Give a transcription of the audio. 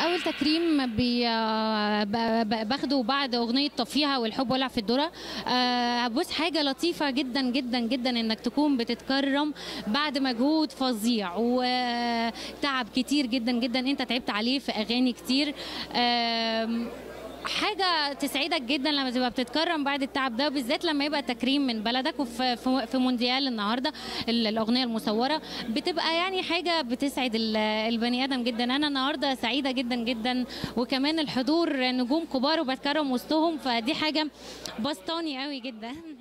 اول تكريم بي آه، ب- ب- باخده بعد اغنيه طفيها والحب ولع في الذره آه، بص حاجه لطيفه جدا جدا جدا انك تكون بتتكرم بعد مجهود فظيع وتعب كتير جدا جدا انت تعبت عليه في اغاني كتير آم، حاجة تسعدك جدا لما تبقى بتتكرم بعد التعب ده بالذات لما يبقى تكريم من بلدك وفي في في مونديال النهارده ال- الأغنية المصورة بتبقى يعني حاجة بتسعد ال- البني آدم جدا أنا النهارده سعيدة جدا جدا وكمان الحضور نجوم كبار وبتكرم وسطهم فدي حاجة بسطاني قوي جدا